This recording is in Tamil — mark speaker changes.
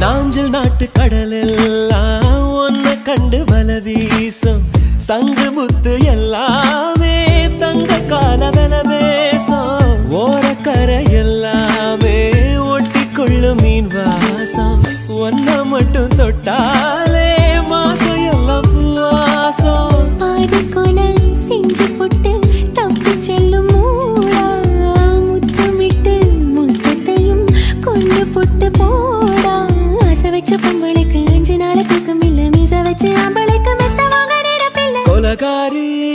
Speaker 1: நாஞ்சில் நாட்டு கடலெல்லாம் ஒன்ன கண்டு வல வீசும் சங்கு முத்து எல்லாமே தங்க கால வெல பேசும் ஓரக்கரை எல்லாமே ஒட்டி கொள்ளும் மீன் வாசம் ஒன்ன மட்டும் தொட்டாலே மாசம் எல்லாம் பூவாசம்
Speaker 2: பாதி கொலை செஞ்சு புட்டு தப்பி செல்லும் மூடா முத்தமிட்டு முத்தத்தையும் கொண்டு புட்டு போடா ஆசை வச்ச பொம்பளைக்கு அஞ்சு நாள் தூக்கம் இல்ல மீச வச்சு ஆம்பளைக்கு மெத்த வாங்க நிரப்பில்லை
Speaker 1: கொலகாரி